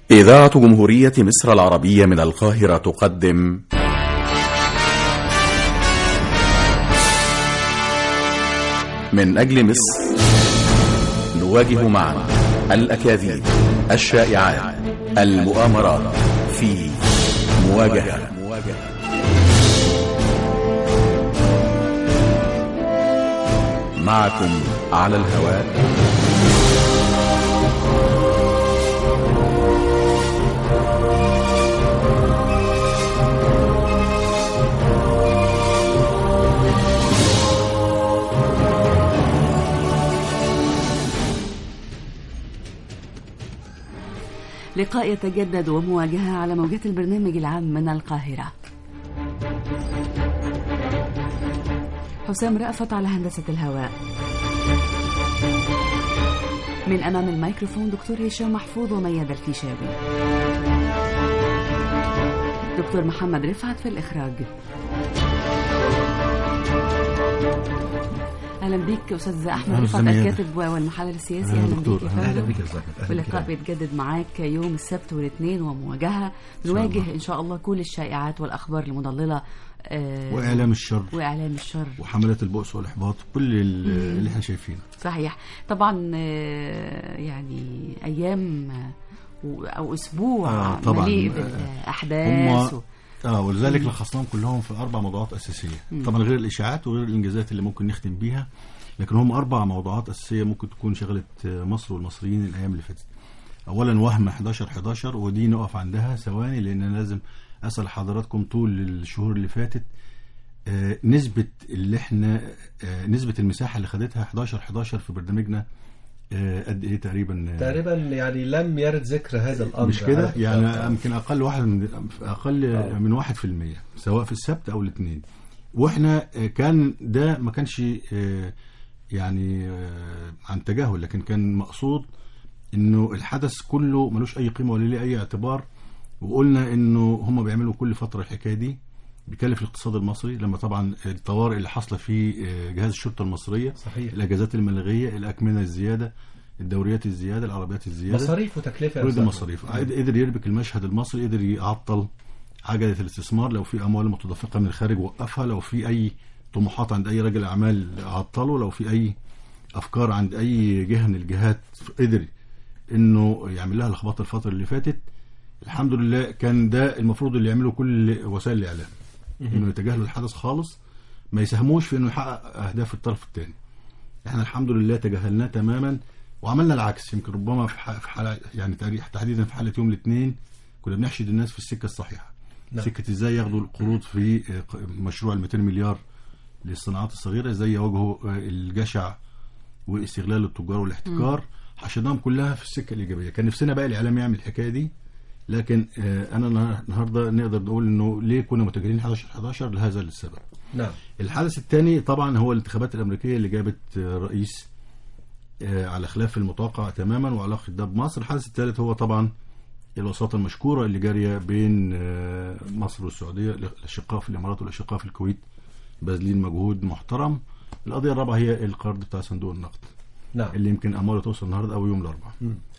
إذاعة جمهورية مصر العربية من القاهرة تقدم من أجل مصر نواجه معا الأكاذيب الشائعات المؤامرات في مواجهة معكم على الهواء لقاء يتجدد ومواجهة على موجات البرنامج العام من القاهرة حسام رأفت على هندسة الهواء من أمام الميكروفون دكتور هشام محفوظ وميادة الفيشاوي دكتور محمد رفعت في الإخراج اهلا بيك استاذ احمد أهلا رفعت وسهلا. الكاتب والمحلل السياسي أهلا اهلا دكتور. بيك يا أهلا فندم بك يا زلمة. أهلا واللقاء بك. بيتجدد معاك يوم السبت والاثنين ومواجهه نواجه ان شاء الله كل الشائعات والاخبار المضلله آه، واعلام الشر واعلام الشر وحملات البؤس والاحباط كل ال- اللي احنا شايفينه صحيح طبعا آه، يعني ايام آه، و- او اسبوع آه، طبعاً. مليء آه، بالاحداث هم اه ولذلك لخصناهم كلهم في اربع موضوعات اساسيه طبعا غير الاشاعات وغير الانجازات اللي ممكن نختم بيها لكن هم اربع موضوعات اساسيه ممكن تكون شغلت آه، مصر والمصريين الايام اللي فاتت اولا وهم 11 11 ودي نقف عندها ثواني لان أنا لازم اسال حضراتكم طول الشهور اللي فاتت آه، نسبه اللي احنا آه، نسبه المساحه اللي خدتها 11 11 في برنامجنا آه، قد ايه تقريبا آه، تقريبا يعني لم يرد ذكر هذا الامر مش كده عارف؟ يعني آه. يمكن اقل واحد من اقل آه. من واحد في المية سواء في السبت او الاثنين واحنا آه، كان ده ما كانش آه، يعني آه، عن تجاهل لكن كان مقصود انه الحدث كله ملوش اي قيمه ولا ليه اي اعتبار وقلنا انه هم بيعملوا كل فتره الحكايه دي بيكلف الاقتصاد المصري لما طبعا الطوارئ اللي حاصله في آه، جهاز الشرطه المصريه صحيح الاجازات الملغيه الاكمنه الزياده الدوريات الزياده العربيات الزياده مصاريف وتكلفه يا ولد أستاذ. المصاريف قد- قدر يربك المشهد المصري قدر يعطل عجلة الاستثمار لو في أموال متدفقة من الخارج وقفها لو في أي طموحات عند أي رجل أعمال عطله لو في أي أفكار عند أي جهة من الجهات قدر إنه يعمل لها لخبطة الفترة اللي فاتت الحمد لله كان ده المفروض اللي يعمله كل وسائل الإعلام إنه يتجاهلوا الحدث خالص ما يساهموش في إنه يحقق أهداف الطرف الثاني احنا الحمد لله تجاهلناه تماما وعملنا العكس يمكن ربما في ح- في حاله يعني تاريخ تحديدا في حاله يوم الاثنين كنا بنحشد الناس في السكه الصحيحه نعم. سكه ازاي ياخدوا القروض في آه، ق- مشروع ال 200 مليار للصناعات الصغيره ازاي يواجهوا آه، الجشع واستغلال التجار والاحتكار حشدناهم كلها في السكه الايجابيه كان نفسنا بقى الاعلام يعمل الحكايه دي لكن آه، انا النهار- النهارده نقدر نقول انه ليه كنا متجاهلين 11 11 لهذا السبب نعم الحدث الثاني طبعا هو الانتخابات الامريكيه اللي جابت آه، رئيس آه، على خلاف المتوقع تماما وعلاقه ده بمصر الحدث الثالث هو طبعا الوساطه المشكوره اللي جاريه بين آه، مصر والسعوديه الاشقاء في الامارات والاشقاء في الكويت باذلين مجهود محترم القضيه الرابعه هي القرض بتاع صندوق النقد نعم اللي يمكن امواله توصل النهارده او يوم الاربعاء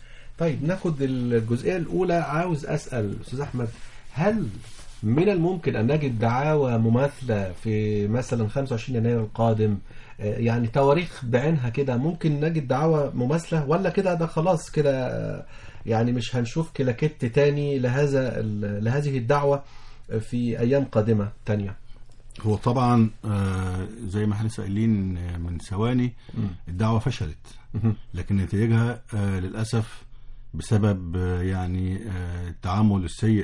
طيب ناخد الجزئيه الاولى عاوز اسال استاذ احمد هل من الممكن ان نجد دعاوى مماثله في مثلا 25 يناير القادم آه، يعني تواريخ بعينها كده ممكن نجد دعاوى مماثله ولا كده ده خلاص كده آه، يعني مش هنشوف كلاكيت تاني لهذا ال- لهذه الدعوه في ايام قادمه تانية هو طبعا آه، زي ما احنا لسه قايلين آه، من ثواني الدعوه فشلت مهم. لكن نتائجها آه، للأسف بسبب آه، يعني آه، التعامل السيء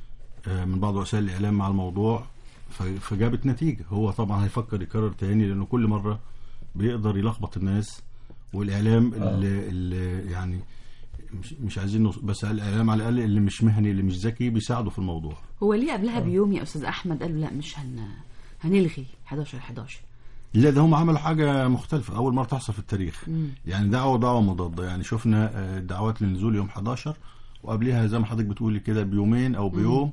آه، من بعض وسائل الإعلام مع الموضوع ف- فجابت نتيجة هو طبعا هيفكر يكرر تاني لأنه كل مرة بيقدر يلخبط الناس والإعلام اللي, اللي يعني مش, مش عايزين نوص- بس الإعلام على الأقل اللي مش مهني اللي مش ذكي بيساعده في الموضوع هو ليه قبلها بيوم يا استاذ احمد قالوا لا مش هن هنلغي 11 11 لا ده هم عملوا حاجة مختلفة أول مرة تحصل في التاريخ يعني دعوة ودعوة مضادة يعني شفنا آه، دعوات للنزول يوم 11 وقبلها زي ما حضرتك بتقولي كده بيومين أو بيوم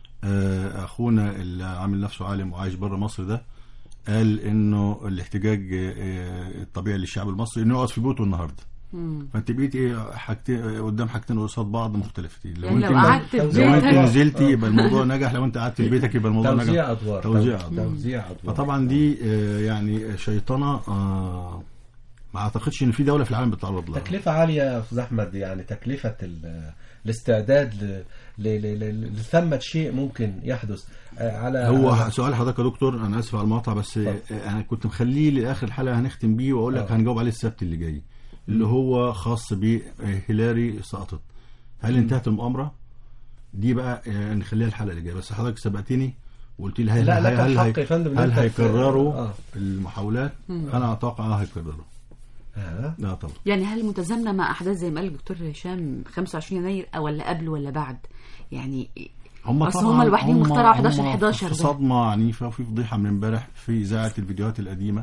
آه، أخونا اللي عامل نفسه عالم وعايش بره مصر ده قال إنه الاحتجاج آه، الطبيعي للشعب المصري إنه يقعد في بيوته النهاردة مم. فانت بقيت ايه حاجتين قدام حاجتين قصاد بعض مختلفتين لو يعني انت لو قعدت في لو انت بيتك نزلتي يبقى الموضوع نجح لو انت قعدت في بيتك يبقى الموضوع نجح توزيع ادوار توزيع تو- أدوار. توزيع ادوار فطبعا دي آه، يعني شيطنه آه، ما اعتقدش ان في دوله في العالم بتتعرض لها تكلفة عالية يا أستاذ أحمد يعني تكلفة ال- الاستعداد ل- ل- ل- ل- لثمة شيء ممكن يحدث آه، على هو على- سؤال حضرتك يا دكتور انا اسف على المقاطعه بس اتفضل. آه، انا كنت مخليه لاخر الحلقه هنختم بيه واقول لك آه. هنجاوب عليه السبت اللي جاي اللي هو خاص بهيلاري سقطت هل انتهت المؤامره دي بقى آه، نخليها الحلقه اللي جايه بس حضرتك سبقتني وقلت لي هل لا، لك هل, الحق يا فندم إن هل أنت في- هيكرروا آه. المحاولات انا اتوقع اه هيكرروا آه. لا طبعا يعني هل متزامنه مع احداث زي ما قال الدكتور هشام 25 يناير او ولا قبل ولا بعد يعني هم أصل طبعا هم لوحدهم هم- اخترعوا 11 هم 11 في ده. صدمه عنيفه وفي فضيحه من امبارح في اذاعه الفيديوهات القديمه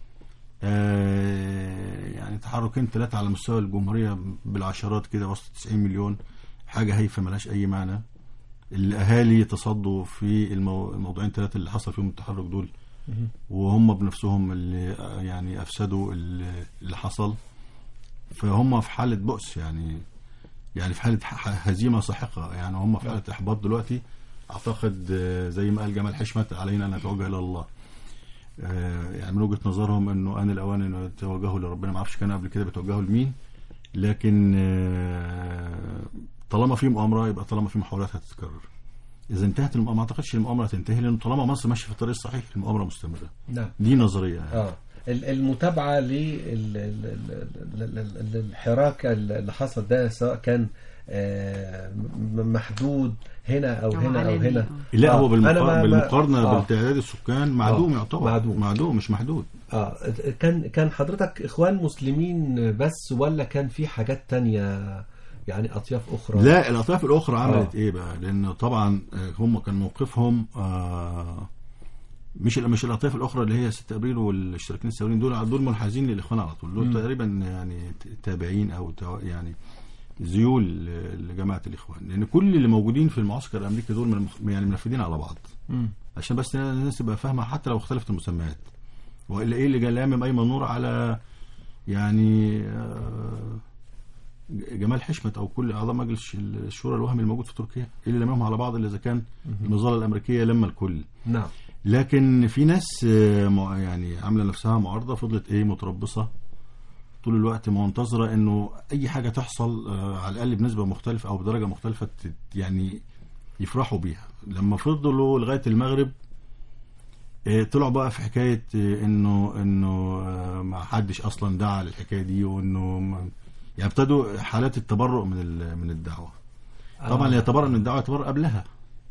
آه يعني تحركين ثلاثه على مستوى الجمهوريه بالعشرات كده وسط 90 مليون حاجه هايفه ملهاش اي معنى الاهالي تصدوا في المو... الموضوعين ثلاثه اللي حصل فيهم التحرك دول وهم بنفسهم اللي آه، يعني افسدوا اللي اللي حصل فهم في حاله بؤس يعني يعني في حاله ح- هزيمه ساحقه يعني هم في حاله احباط دلوقتي اعتقد آه، زي ما قال جمال حشمت علينا ان نتوجه الى الله آه، يعني من وجهه نظرهم انه ان الاوان انه يتوجهوا لربنا ما اعرفش كانوا قبل كده بيتوجهوا لمين لكن آه، طالما في مؤامره يبقى طالما في محاولات هتتكرر اذا انتهت المؤامره ما اعتقدش المؤامره هتنتهي لانه طالما مصر ماشيه في الطريق الصحيح المؤامره مستمره نعم دي نظريه يعني. اه ال- المتابعة للحراك اللي حصل ده سواء كان آه، م- محدود هنا او أو هنا او علني، هنا آه. لا آه، هو أنا ما- بالمقارنه, ما- بالمقارنة آه. بالتعداد السكان معدوم آه، يعتبر معدوم. معدوم مش محدود اه كان كان حضرتك اخوان مسلمين بس ولا كان في حاجات تانية يعني اطياف اخرى لا الاطراف الاخرى عملت آه. ايه بقى لان طبعا آه، هم كان موقفهم آه، مش مش الاطراف الاخرى اللي هي 6 ابريل والاشتراكيين الثوريين دول دول منحازين للاخوان على طول دول تقريبا يعني ت- تابعين او تو- يعني ذيول ل- لجماعه الاخوان لان كل اللي موجودين في المعسكر الامريكي دول من يعني منفذين على بعض مم. عشان بس الناس تبقى فاهمه حتى لو اختلفت المسميات والا ايه اللي جا لامم ايمن نور على يعني آه، جمال حشمت او كل اعضاء مجلس الشورى الوهمي الموجود في تركيا ايه اللي لممهم على بعض الا اذا كان المظله الامريكيه لما الكل نعم لكن في ناس آه، مع- يعني عامله نفسها معارضه فضلت ايه متربصه طول الوقت منتظره انه اي حاجه تحصل آه، على الاقل بنسبه مختلفه او بدرجه مختلفه تت- يعني يفرحوا بيها لما فضلوا لغايه المغرب آه، طلعوا بقى في حكايه آه، انه انه آه، ما حدش اصلا دعا للحكايه دي وانه ما- يعني ابتدوا حالات التبرؤ من ال- من الدعوه طبعا اللي يتبرأ من الدعوه يتبرأ قبلها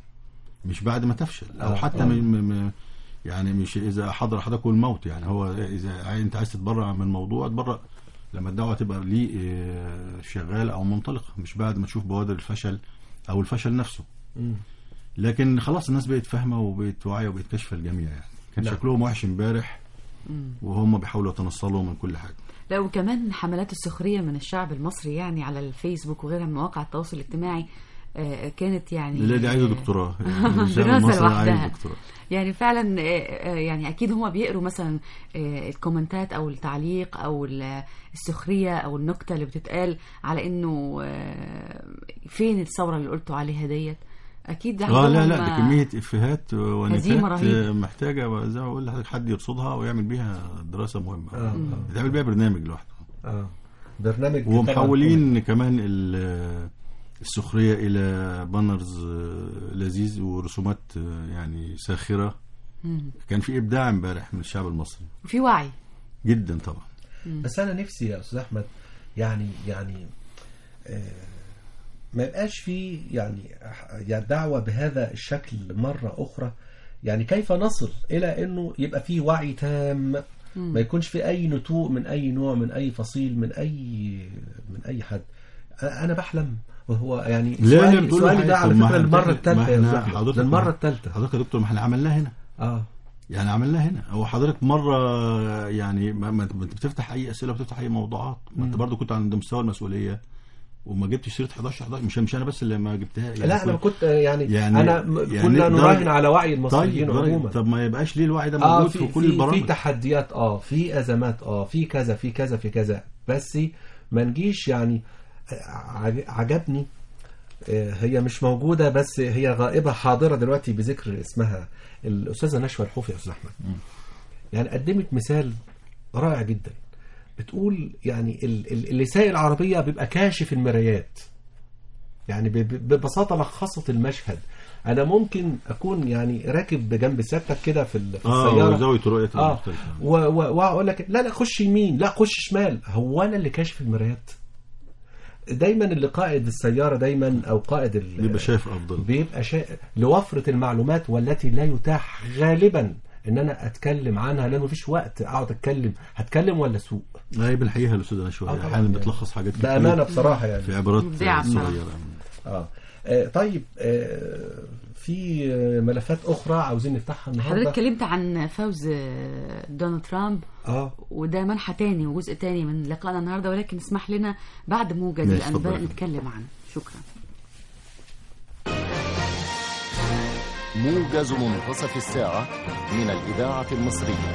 مش بعد ما تفشل او آه، حتى آه. من من- يعني مش اذا حضر احدكم الموت يعني هو اذا عاي- انت عايز تتبرأ من موضوع اتبرأ لما الدعوه تبقى ليه آه، شغاله او منطلقه مش بعد ما تشوف بوادر الفشل او الفشل نفسه مم. لكن خلاص الناس بقت فاهمه وبقت واعيه وبقت كاشفه الجميع يعني كان نعم. شكلهم وحش امبارح وهم بيحاولوا يتنصلوا من كل حاجه لا وكمان حملات السخريه من الشعب المصري يعني على الفيسبوك وغيرها من مواقع التواصل الاجتماعي آه، كانت يعني لا دي عايزه دكتوراه يعني الشعب دراسة المصري لوحدها. عايز دكتوراه يعني فعلا آه، آه، يعني اكيد هما بيقروا مثلا آه، الكومنتات او التعليق او ال- السخريه او النكته اللي بتتقال على انه آه، فين الثوره اللي قلتوا عليها ديت اكيد اه لا عندهم، لا ده آه، كميه افيهات هزيمة ونكات رهيبة. محتاجه زي ما بقول لحضرتك حد يرصدها ويعمل بيها دراسه مهمه آه، آه. يتعمل بيها برنامج لوحده اه برنامج طبعاً ومحولين كمان ال- السخريه الى بانرز آه، لذيذ ورسومات آه، يعني ساخره مم. كان في ابداع امبارح من الشعب المصري وفي وعي جدا طبعا بس انا نفسي يا استاذ احمد يعني يعني آه، ما يبقاش في يعني يعني دعوه بهذا الشكل مره اخرى يعني كيف نصل الى انه يبقى في وعي تام ما يكونش في اي نتوء من اي نوع من اي فصيل من اي من اي حد انا بحلم وهو يعني لا لا سؤالي, بتقول سؤالي حاجة. ده على طب ما فكره احنا- المره ما الثالثه يا احنا استاذ أحمد. حضرتك- ده المره الثالثه حضرتك يا دكتور ما احنا عملناها هنا اه يعني عملناها هنا هو حضرتك مره يعني ما ما انت بتفتح اي اسئله وبتفتح اي موضوعات ما انت برضو كنت عند مستوى المسؤوليه وما جبتش سيره 11 11 مش مش انا بس اللي ما جبتها يعني لا انا كنت- كنت يعني, يعني- انا م- يعني كنا درجة- نراهن على وعي المصريين طيب عموما طب ما يبقاش ليه الوعي ده اه موجود في في, كل في, في البرامج تحديات اه في ازمات اه في كذا في كذا في كذا بس ما نجيش يعني عج- عجبني آه، هي مش موجودة بس هي غائبة حاضرة دلوقتي بذكر اسمها الأستاذة نشوى الحوفي يا أستاذ أحمد يعني قدمت مثال رائع جدا بتقول يعني ال- ال- اللي سايق العربية بيبقى كاشف المرايات يعني ب- ب- ببساطة لخصت المشهد أنا ممكن أكون يعني راكب جنب سيادتك كده في ال- في اه السيارة زاويه رؤيه اه مختلفه و- و- واقول لك لا لا خش يمين لا خش شمال هو انا اللي كاشف المرايات دايما اللي قائد السياره دايما او قائد ال- بيبقى شايف افضل بيبقى شا... لوفره المعلومات والتي لا يتاح غالبا ان انا اتكلم عنها لانه مفيش وقت اقعد اتكلم هتكلم ولا اسوق هي بنحييها الاستاذه نشوى آه هي طبعاً احيانا يعني. بتلخص حاجات كتير بامانه بصراحه يعني في عبارات مبدعة بصراحة. صغيره اه آه، طيب آه، في آه، ملفات اخرى عاوزين نفتحها حضرتك النهارده اتكلمت عن فوز آه، دونالد ترامب اه وده منحى تاني وجزء تاني من لقائنا النهارده ولكن اسمح لنا بعد موجز ماشي، الانباء اتفضل. نتكلم عنه شكرا موجز منتصف الساعة من الإذاعة المصرية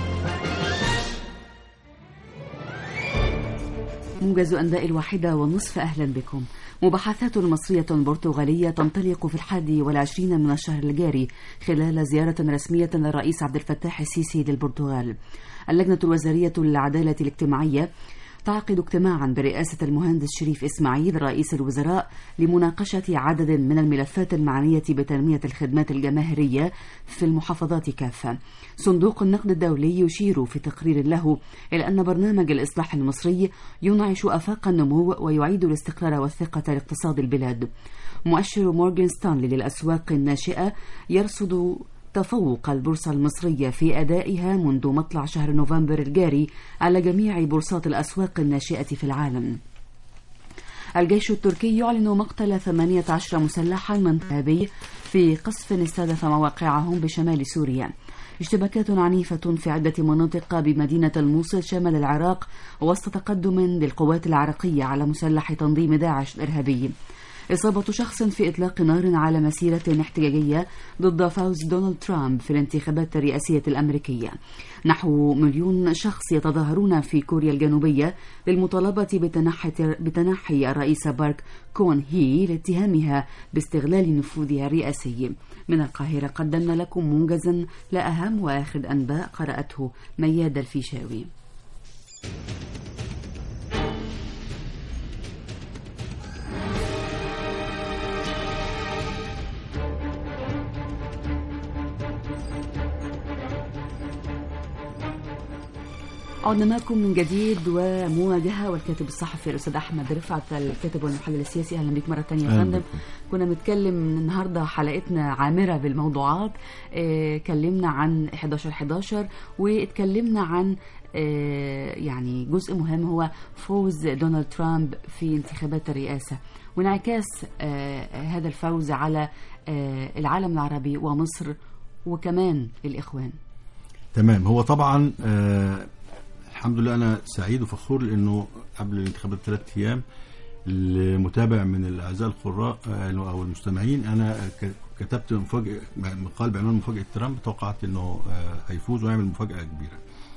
موجز أنباء الواحدة والنصف أهلا بكم مباحثات مصرية برتغالية تنطلق في الحادي والعشرين من الشهر الجاري خلال زيارة رسمية للرئيس عبد الفتاح السيسي للبرتغال اللجنة الوزارية للعدالة الاجتماعية تعقد اجتماعا برئاسة المهندس شريف إسماعيل رئيس الوزراء لمناقشة عدد من الملفات المعنية بتنمية الخدمات الجماهيرية في المحافظات كافة صندوق النقد الدولي يشير في تقرير له إلى أن برنامج الإصلاح المصري ينعش آفاق النمو ويعيد الاستقرار والثقة لاقتصاد البلاد مؤشر مورغان ستانلي للأسواق الناشئة يرصد تفوق البورصة المصرية في أدائها منذ مطلع شهر نوفمبر الجاري على جميع بورصات الأسواق الناشئة في العالم الجيش التركي يعلن مقتل 18 مسلحا منتهبي في قصف استهدف مواقعهم بشمال سوريا اشتباكات عنيفة في عدة مناطق بمدينة الموصل شمال العراق وسط تقدم للقوات العراقية على مسلح تنظيم داعش الإرهابي إصابة شخص في إطلاق نار على مسيرة احتجاجية ضد فوز دونالد ترامب في الانتخابات الرئاسية الأمريكية نحو مليون شخص يتظاهرون في كوريا الجنوبية للمطالبة بتنحي, بتنحي الرئيس بارك كون هي لاتهامها باستغلال نفوذها الرئاسي من القاهرة قدمنا لكم موجزا لأهم وآخر أنباء قرأته مياد الفيشاوي عدنا معكم من جديد ومواجهة والكاتب الصحفي الأستاذ أحمد رفعت الكاتب والمحلل السياسي أهلا بك مرة تانية يا أهلا فندم بكم. كنا بنتكلم النهاردة حلقتنا عامرة بالموضوعات اه كلمنا عن 11 11 واتكلمنا عن اه يعني جزء مهم هو فوز دونالد ترامب في انتخابات الرئاسة وانعكاس اه هذا الفوز على اه العالم العربي ومصر وكمان الإخوان تمام هو طبعا آه الحمد لله انا سعيد وفخور لانه قبل الانتخابات ثلاث ايام المتابع من الاعزاء القراء آه او المستمعين انا ك- كتبت مفاجاه مقال بعنوان مفاجاه ترامب توقعت انه آه هيفوز ويعمل مفاجاه كبيره.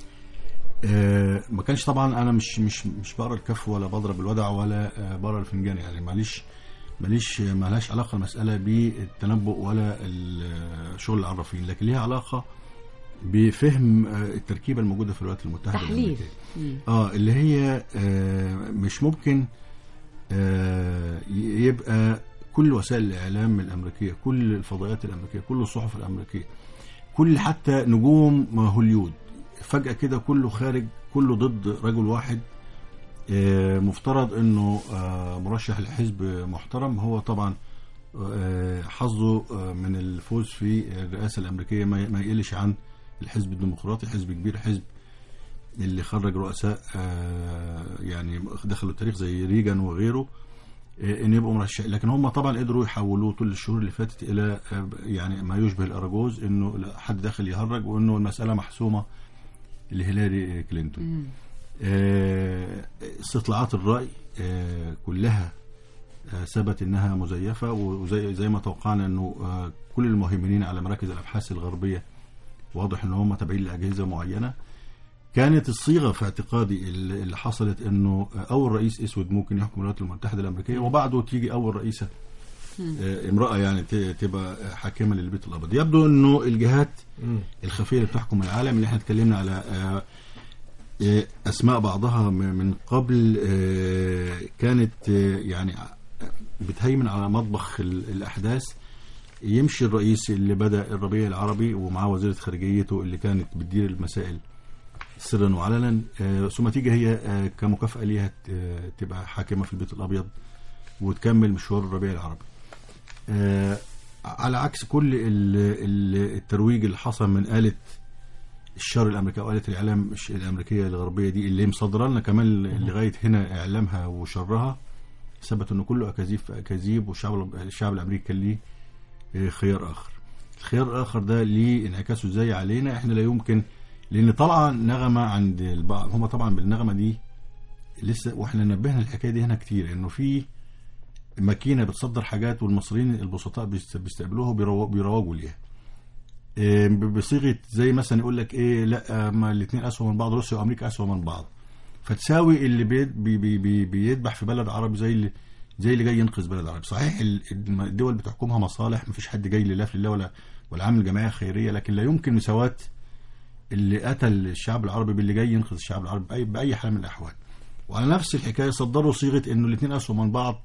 آه ما كانش طبعا انا مش مش مش بقرا الكف ولا بضرب الودع ولا آه بقرا الفنجان يعني معليش ماليش مالهاش علاقه المساله بالتنبؤ ولا ال- شغل العرافين لكن ليها علاقه بفهم آه، التركيبه الموجوده في الولايات المتحده تحليل الامريكيه مم. اه اللي هي آه مش ممكن آه ي- يبقى كل وسائل الاعلام الامريكيه كل الفضائيات الامريكيه كل الصحف الامريكيه كل حتى نجوم هوليود فجاه كده كله خارج كله ضد رجل واحد آه مفترض انه آه مرشح لحزب محترم هو طبعا آه، حظه آه، من الفوز في الرئاسه الامريكيه ما ما يقلش عن الحزب الديمقراطي حزب كبير حزب اللي خرج رؤساء آه، يعني دخلوا التاريخ زي ريجان وغيره آه، ان يبقوا مرشحين لكن هم طبعا قدروا يحولوه طول الشهور اللي فاتت الى آه، يعني ما يشبه الاراجوز انه لا، حد داخل يهرج وانه المساله محسومه لهيلاري كلينتون مم. آه، استطلاعات الرأي آه، كلها آه، ثبت انها مزيفه وزي زي ما توقعنا انه آه، كل المهيمنين على مراكز الابحاث الغربيه واضح ان هم تابعين لاجهزه معينه كانت الصيغه في اعتقادي اللي اللي حصلت انه اول رئيس اسود ممكن يحكم الولايات المتحده الامريكيه وبعده تيجي اول رئيسه آه، امراه يعني ت- تبقى حاكمه للبيت الابيض يبدو انه الجهات مم. الخفيه اللي بتحكم العالم اللي احنا اتكلمنا على آه، آه، اسماء بعضها م- من قبل آه، كانت آه، يعني آه، بتهيمن على مطبخ ال- الاحداث يمشي الرئيس اللي بدا الربيع العربي ومعاه وزيره خارجيته اللي كانت بتدير المسائل سرا وعلنا آه، ثم تيجي هي آه، كمكافاه ليها ت- آه، تبقى حاكمه في البيت الابيض وتكمل مشوار الربيع العربي آه، على عكس كل ال- ال- الترويج اللي حصل من آلة الشر الامريكيه او آلة الاعلام الش- الامريكيه الغربيه دي اللي مصدره لنا كمان لغايه هنا اعلامها وشرها ثبت انه كله اكاذيب في اكاذيب والشعب الشعب الامريكي كان ليه آه، خيار اخر الخيار الاخر ده ليه انعكاسه ازاي علينا احنا لا يمكن لان طالعه نغمه عند البعض هم طبعا بالنغمه دي لسه واحنا نبهنا الحكايه دي هنا كتير انه في ماكينه بتصدر حاجات والمصريين البسطاء بيست- بيستقبلوها وبيرو- بيروجوا ليها إيه، ب- بصيغه زي مثلا يقول لك ايه لا ما الاثنين اسوأ من بعض روسيا وامريكا اسوأ من بعض فتساوي اللي بي بي بي بي بيذبح في بلد عربي زي اللي زي اللي جاي ينقذ بلد عربي صحيح ال- الدول بتحكمها مصالح مفيش حد جاي لله في الله ولا ولا عامل جمعيه خيريه لكن لا يمكن مساواه اللي قتل الشعب العربي باللي جاي ينقذ الشعب العربي باي باي حال من الاحوال وعلى نفس الحكايه صدروا صيغه انه الاثنين اسوأ من بعض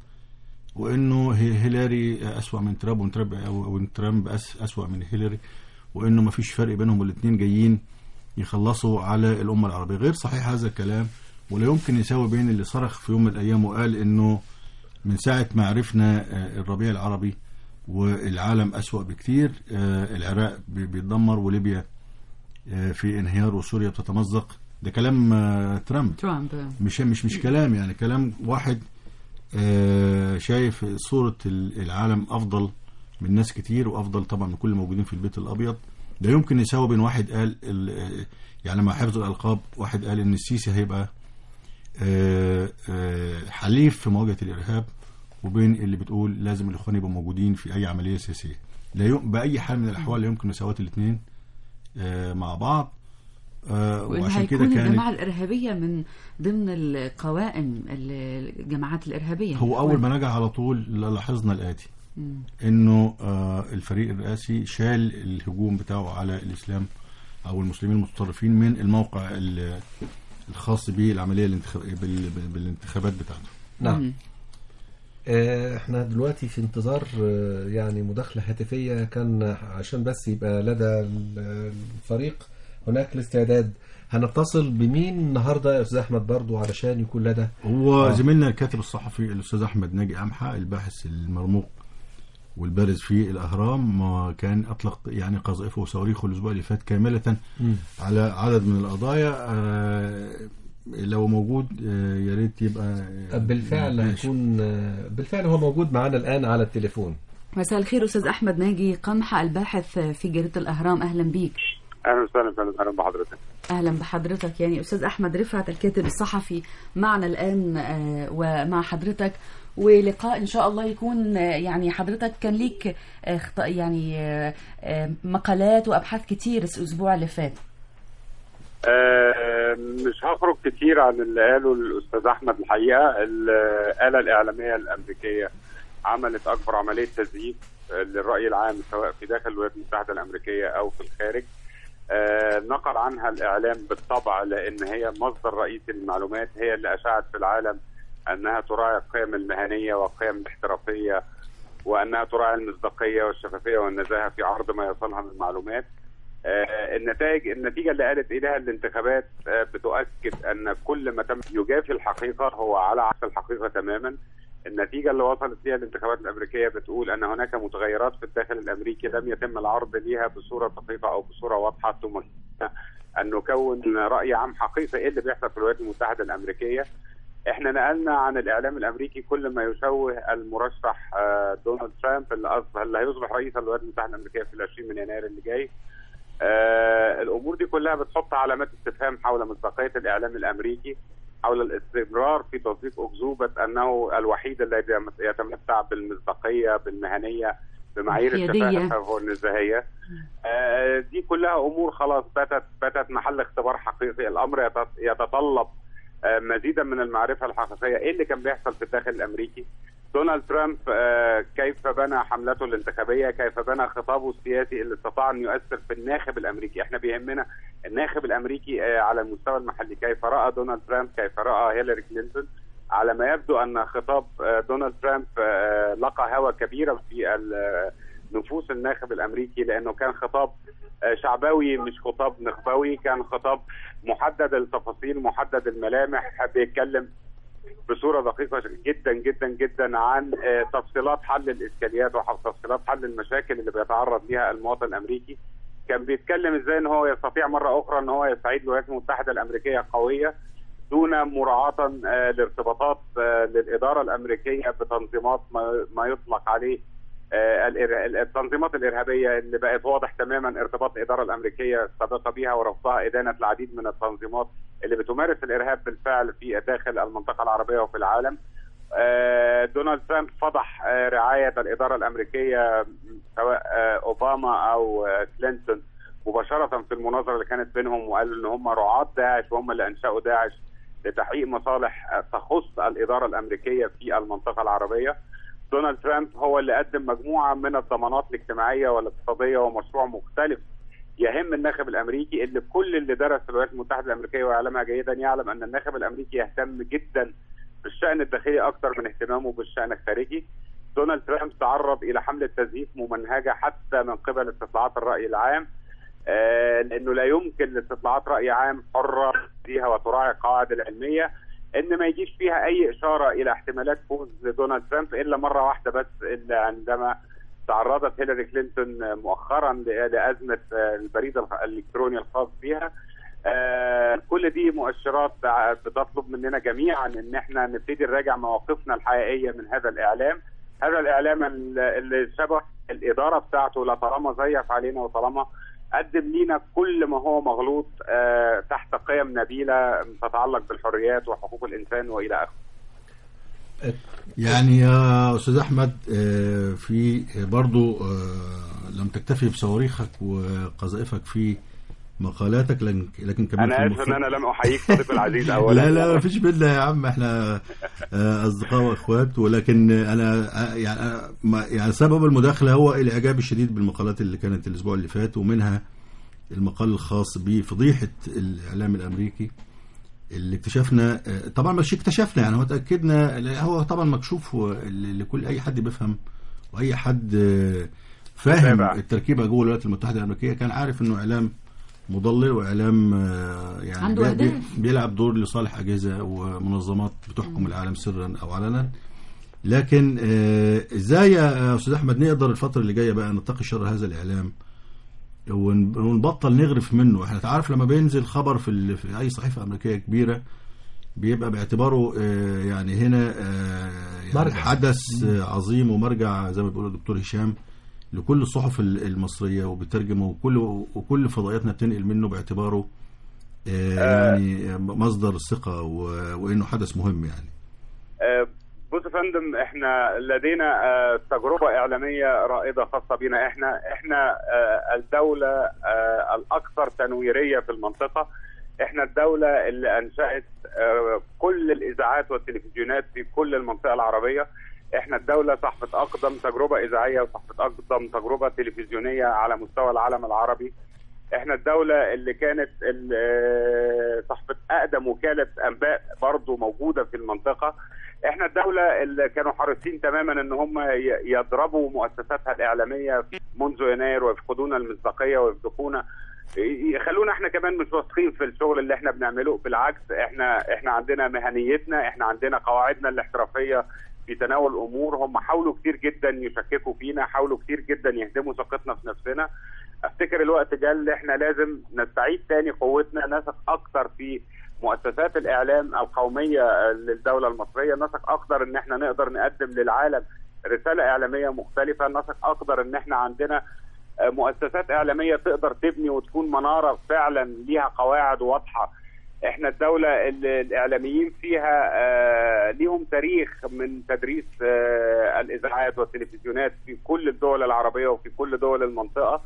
وانه هي- هيلاري اسوأ من ترامب وإن ترامب وإن ترامب أس- اسوأ من هيلاري وانه ما فيش فرق بينهم الاثنين جايين يخلصوا على الامه العربيه غير صحيح هذا الكلام ولا يمكن يساوي بين اللي صرخ في يوم من الايام وقال انه من ساعه ما عرفنا آه، الربيع العربي والعالم اسوأ بكتير آه، العراق بي- بيتدمر وليبيا آه، في انهيار وسوريا بتتمزق ده كلام آه، ترامب ترامب مش مش مش كلام يعني كلام واحد آه، شايف صورة ال- العالم أفضل من ناس كتير وأفضل طبعا من كل الموجودين في البيت الأبيض ده يمكن يساوي بين واحد قال ال- يعني مع حفظ الألقاب واحد قال إن السيسي هيبقى آه، آه، حليف في مواجهة الإرهاب وبين اللي بتقول لازم الإخوان يبقوا موجودين في أي عملية سياسية لا يم- بأي حال من الأحوال لا يمكن مساواة الاثنين آه، مع بعض آه، وإن وعشان كده هيكون كانت الجماعة الإرهابية من ضمن القوائم الجماعات الإرهابية هو اول ما نجح على طول لاحظنا الاتي مم. انه آه الفريق الرئاسي شال الهجوم بتاعه على الاسلام او المسلمين المتطرفين من الموقع ال- الخاص بالعمليه الانتخاب بال- بال- بالانتخابات بتاعته نعم مم. آه، احنا دلوقتي في انتظار آه، يعني مداخلة هاتفية كان عشان بس يبقى لدى ال- الفريق هناك الاستعداد هنتصل بمين النهارده يا استاذ احمد برضو علشان يكون لدى هو آه. زميلنا الكاتب الصحفي الاستاذ احمد ناجي امحى الباحث المرموق والبارز في الاهرام ما كان اطلق يعني قذائفه وصواريخه الاسبوع اللي فات كامله مم. على عدد من القضايا آه، لو موجود آه، يا ريت يبقى آه، بالفعل ماشي. هيكون آه، بالفعل هو موجود معنا الان على التليفون مساء الخير أستاذ أحمد ناجي قمحة الباحث في جريدة الأهرام أهلا بيك اهلا وسهلا فندم اهلا بحضرتك اهلا بحضرتك يعني استاذ احمد رفعت الكاتب الصحفي معنا الان آه، ومع حضرتك ولقاء ان شاء الله يكون آه، يعني حضرتك كان ليك آه، خط- يعني آه، آه، مقالات وابحاث كتير الاسبوع اللي فات آه مش هخرج كتير عن اللي قاله الاستاذ احمد الحقيقه الاله الاعلاميه الامريكيه عملت اكبر عمليه تزييف آه، للراي العام سواء في داخل الولايات المتحده الامريكيه او في الخارج آه نقل عنها الاعلام بالطبع لان هي مصدر رئيسي للمعلومات هي اللي اشاعت في العالم انها تراعي القيم المهنيه والقيم الاحترافيه وانها تراعي المصداقيه والشفافيه والنزاهه في عرض ما يصلها من معلومات آه، النتائج النتيجه اللي قالت اليها الانتخابات آه، بتؤكد ان كل ما تم يجافي الحقيقه هو على عكس الحقيقه تماما النتيجه اللي وصلت فيها الانتخابات الامريكيه بتقول ان هناك متغيرات في الداخل الامريكي لم يتم العرض ليها بصوره دقيقه او بصوره واضحه ثم ان نكون راي عام حقيقي ايه اللي بيحصل في الولايات المتحده الامريكيه احنا نقلنا عن الاعلام الامريكي كل ما يشوه المرشح آه، دونالد ترامب اللي اصبح اللي هيصبح رئيس الولايات المتحده الامريكيه في ال 20 من يناير اللي جاي آه الامور دي كلها بتحط علامات استفهام حول مصداقيه الاعلام الامريكي حول الاستمرار في توثيق اكذوبه انه الوحيد الذي يتمتع بالمصداقيه بالمهنيه بمعايير الحيادية. التفاهه والنزاهيه آه، دي كلها امور خلاص باتت باتت محل اختبار حقيقي الامر يت- يتطلب آه، مزيدا من المعرفه الحقيقيه ايه اللي كان بيحصل في الداخل الامريكي دونالد ترامب آه، كيف بنى حملته الانتخابيه كيف بنى خطابه السياسي اللي استطاع ان يؤثر في الناخب الامريكي احنا بيهمنا الناخب الامريكي آه، على المستوى المحلي كيف راى دونالد ترامب كيف راى هيلاري كلينتون على ما يبدو ان خطاب آه، دونالد ترامب آه، لقى هوى كبيرا في ال- آه، نفوس الناخب الامريكي لانه كان خطاب آه، شعبوي مش خطاب نخبوي كان خطاب محدد التفاصيل محدد الملامح بيتكلم بصوره دقيقه جدا جدا جدا عن آه، تفصيلات حل الاشكاليات وتفصيلات حل المشاكل اللي بيتعرض ليها المواطن الامريكي كان بيتكلم ازاي ان هو يستطيع مره اخرى ان هو يستعيد الولايات المتحده الامريكيه قويه دون مراعاه آه، لارتباطات آه، للاداره الامريكيه بتنظيمات ما- ما يطلق عليه آه، الإر- التنظيمات الارهابيه اللي بقت واضح تماما ارتباط الاداره الامريكيه السابقه بها ورفضها ادانه العديد من التنظيمات اللي بتمارس الارهاب بالفعل في داخل المنطقه العربيه وفي العالم. آه، دونالد ترامب فضح آه، رعايه الاداره الامريكيه سواء آه، اوباما او آه، كلينتون مباشره في المناظره اللي كانت بينهم وقال ان هم رعاة داعش وهم اللي انشأوا داعش لتحقيق مصالح آه، تخص الاداره الامريكيه في المنطقه العربيه. دونالد ترامب هو اللي قدم مجموعه من الضمانات الاجتماعيه والاقتصاديه ومشروع مختلف يهم الناخب الامريكي اللي كل اللي درس الولايات المتحده الامريكيه ويعلمها جيدا يعلم ان الناخب الامريكي يهتم جدا بالشان الداخلي اكثر من اهتمامه بالشان الخارجي. دونالد ترامب تعرض الى حمله تزييف ممنهجه حتى من قبل استطلاعات الراي العام آه، لانه لا يمكن لاستطلاعات راي عام حره فيها وتراعي القواعد العلميه ان ما يجيش فيها اي اشاره الى احتمالات فوز دونالد ترامب الا مره واحده بس الا عندما تعرضت هيلاري كلينتون مؤخرا ل- لازمه آه، البريد الخ- الالكتروني الخاص بها آه، كل دي مؤشرات ع- بتطلب مننا جميعا ان احنا نبتدي نراجع مواقفنا الحقيقيه من هذا الاعلام هذا الاعلام ال- اللي شبه الاداره بتاعته لطالما زيف علينا وطالما قدم لينا كل ما هو مغلوط آه، تحت قيم نبيله تتعلق بالحريات وحقوق الانسان والى اخره يعني يا استاذ احمد آه، في برضو آه، لم تكتفي بصواريخك وقذائفك في مقالاتك لكن لكن كمان انا في اسف ان المف- انا لم احييك صديقي العزيز اولا لا لا مفيش بينا يا عم احنا آه، اصدقاء واخوات ولكن انا آه، يعني آه، ما- يعني سبب المداخله هو الاعجاب الشديد بالمقالات اللي كانت الاسبوع اللي فات ومنها المقال الخاص بفضيحه الاعلام الامريكي اللي اكتشفنا آه، طبعا مش اكتشفنا يعني هو تاكدنا لا، هو طبعا مكشوف و- ل- لكل اي حد بيفهم واي حد آه، فاهم متابع. التركيبه جوه الولايات المتحده الامريكيه كان عارف انه اعلام مضلل واعلام آه، يعني عنده بي- بي- أهداف. بيلعب دور لصالح اجهزه ومنظمات بتحكم العالم سرا او علنا لكن آه، ازاي يا استاذ احمد نقدر الفتره اللي جايه بقى نتقي شر هذا الاعلام ون- ونبطل نغرف منه احنا تعرف لما بينزل خبر في, ال- في اي صحيفه امريكيه كبيره بيبقى باعتباره آه، يعني هنا آه، يعني مرجع. حدث آه، عظيم ومرجع زي ما بيقول الدكتور هشام لكل الصحف ال- المصريه وبترجمه وكل وكل فضائياتنا بتنقل منه باعتباره آه، يعني مصدر ثقه و- وانه حدث مهم يعني آه، بص يا فندم احنا لدينا آه، تجربه اعلاميه رائده خاصه بنا احنا احنا آه، الدوله آه، الاكثر تنويريه في المنطقه احنا الدوله اللي انشات آه، كل الاذاعات والتلفزيونات في كل المنطقه العربيه احنا الدوله صاحبه اقدم تجربه اذاعيه وصاحبه اقدم تجربه تلفزيونيه على مستوى العالم العربي احنا الدولة اللي كانت ال- آه، صاحبة اقدم وكالة انباء برضو موجودة في المنطقة احنا الدولة اللي كانوا حريصين تماما ان هم ي- يضربوا مؤسساتها الاعلامية منذ يناير ويفقدون المصداقية ويفضحونا ي- يخلونا احنا كمان مش واثقين في الشغل اللي احنا بنعمله بالعكس احنا احنا عندنا مهنيتنا احنا عندنا قواعدنا الاحترافية في تناول الامور هم حاولوا كتير جدا يشككوا فينا حاولوا كتير جدا يهدموا ثقتنا في نفسنا افتكر الوقت جه اللي احنا لازم نستعيد تاني قوتنا نثق اكتر في مؤسسات الاعلام القوميه للدوله المصريه نثق اكتر ان احنا نقدر نقدم للعالم رساله اعلاميه مختلفه نثق اكتر ان احنا عندنا آه، مؤسسات اعلاميه تقدر تبني وتكون مناره فعلا ليها قواعد واضحه احنا الدولة اللي الاعلاميين فيها آه، ليهم تاريخ من تدريس آه، الاذاعات والتلفزيونات في كل الدول العربية وفي كل دول المنطقة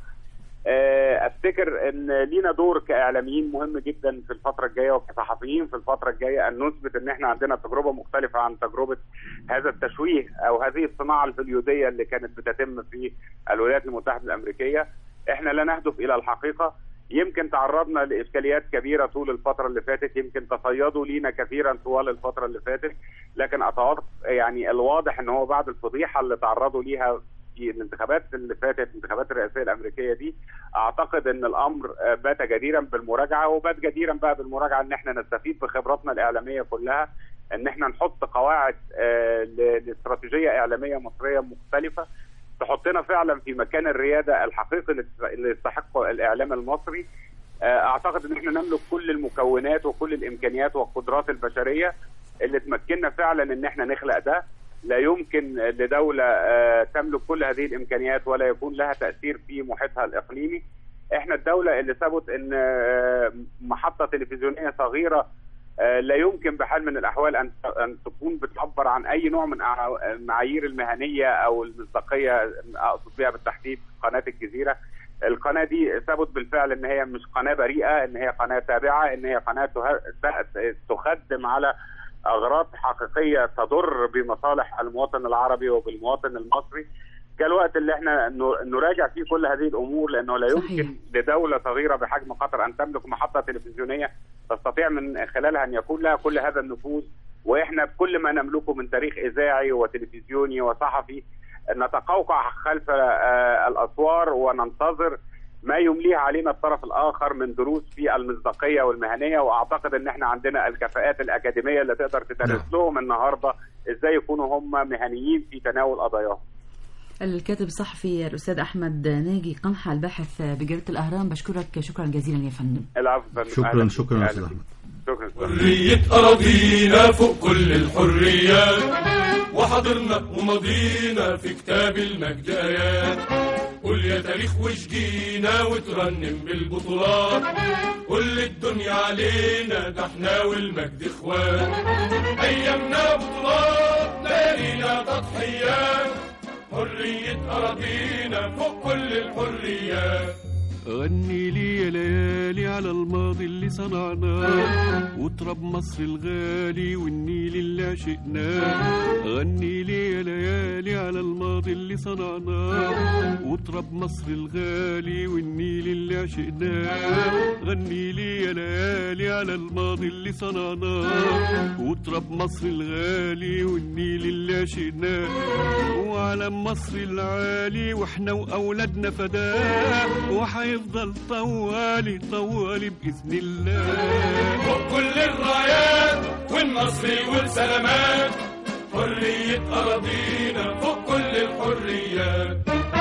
آه، افتكر ان لينا دور كاعلاميين مهم جدا في الفتره الجايه وكصحفيين في الفتره الجايه ان نثبت ان احنا عندنا تجربه مختلفه عن تجربه هذا التشويه او هذه الصناعه الهوليوديه اللي كانت بتتم في الولايات المتحده الامريكيه احنا لا نهدف الى الحقيقه يمكن تعرضنا لاشكاليات كبيره طول الفتره اللي فاتت يمكن تصيدوا لينا كثيرا طوال الفتره اللي فاتت لكن اتوقع يعني الواضح ان هو بعد الفضيحه اللي تعرضوا ليها في الانتخابات اللي فاتت الانتخابات الرئاسيه الامريكيه دي اعتقد ان الامر آه، بات جديرا بالمراجعه وبات جديرا بقى بالمراجعه ان احنا نستفيد بخبراتنا الاعلاميه كلها ان احنا نحط قواعد آه، ل- لاستراتيجيه اعلاميه مصريه مختلفه تحطنا فعلا في مكان الرياده الحقيقي اللي تست- اللي يستحقه الاعلام المصري آه، اعتقد ان احنا نملك كل المكونات وكل الامكانيات والقدرات البشريه اللي تمكننا فعلا ان احنا نخلق ده لا يمكن لدولة آه، تملك كل هذه الإمكانيات ولا يكون لها تأثير في محيطها الإقليمي احنا الدولة اللي ثبت ان آه، محطة تلفزيونية صغيرة آه، لا يمكن بحال من الأحوال أن أن تكون بتعبر عن أي نوع من أع- المعايير المهنية أو المصداقية أقصد بها بالتحديد قناة الجزيرة القناة دي ثبت بالفعل ان هي مش قناة بريئة ان هي قناة تابعة ان هي قناة ته- ت- تخدم على اغراض حقيقيه تضر بمصالح المواطن العربي وبالمواطن المصري جاء الوقت اللي احنا ن- نراجع فيه كل هذه الامور لانه لا صحيح. يمكن لدوله صغيره بحجم قطر ان تملك محطه تلفزيونيه تستطيع من خلالها ان يكون لها كل هذا النفوذ واحنا بكل ما نملكه من تاريخ اذاعي وتلفزيوني وصحفي نتقوقع خلف آه، الاسوار وننتظر ما يمليه علينا الطرف الاخر من دروس في المصداقيه والمهنيه واعتقد ان احنا عندنا الكفاءات الاكاديميه اللي تقدر تدرس نعم. لهم النهارده ازاي يكونوا هم مهنيين في تناول قضاياهم. الكاتب الصحفي الأستاذ أحمد ناجي قنحة الباحث بجريدة الأهرام بشكرك شكرا جزيلا يا فندم العفو فندم. شكرا أهلاً شكرا بك. يا استاذ أهلاً احمد بك. شكرا حرية أراضينا فوق كل الحريات وحضرنا ومضينا في كتاب المجد آيات قول يا تاريخ وشجينا وترنم بالبطولات قول الدنيا علينا ده احنا والمجد اخوان أيامنا بطولات ليالينا تضحيات حرية أراضينا فوق كل الحريات غني لي يا ليالي على الماضي اللي صنعناه وتراب مصر الغالي والنيل اللي عشقناه غني لي يا ليالي على الماضي اللي صنعناه وتراب مصر الغالي والنيل اللي عشقناه غني لي يا ليالي على الماضي اللي صنعناه وتراب مصر الغالي والنيل اللي عشقناه وعلم مصر العالي واحنا واولادنا فداه وحيفضل طوالي طوالي باذن الله فوق كل الرايات والنصر والسلامات حرية أراضينا فوق كل الحريات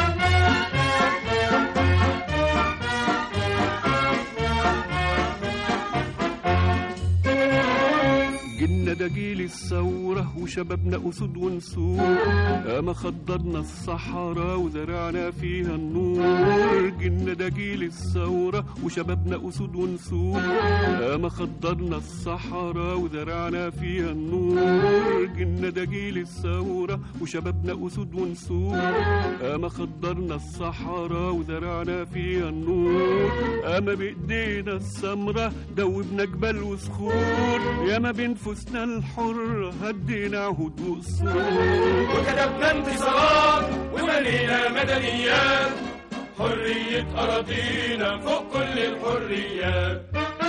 جيلنا ده جيل الثورة وشبابنا أسود ونسور أما خضرنا الصحراء وزرعنا فيها النور جيلنا ده جيل الثورة وشبابنا أسود ونسور أما خضرنا الصحراء وزرعنا فيها النور جيلنا ده جيل الثورة وشبابنا أسود ونسور أما خضرنا الصحراء وزرعنا فيها النور أما بإيدينا السمرة دوبنا جبال وصخور ياما بنفوسنا الحرة هدينا عهود وقصور وكتبنا انتصارات وبنينا مدنيات حرية أراضينا فوق كل الحريات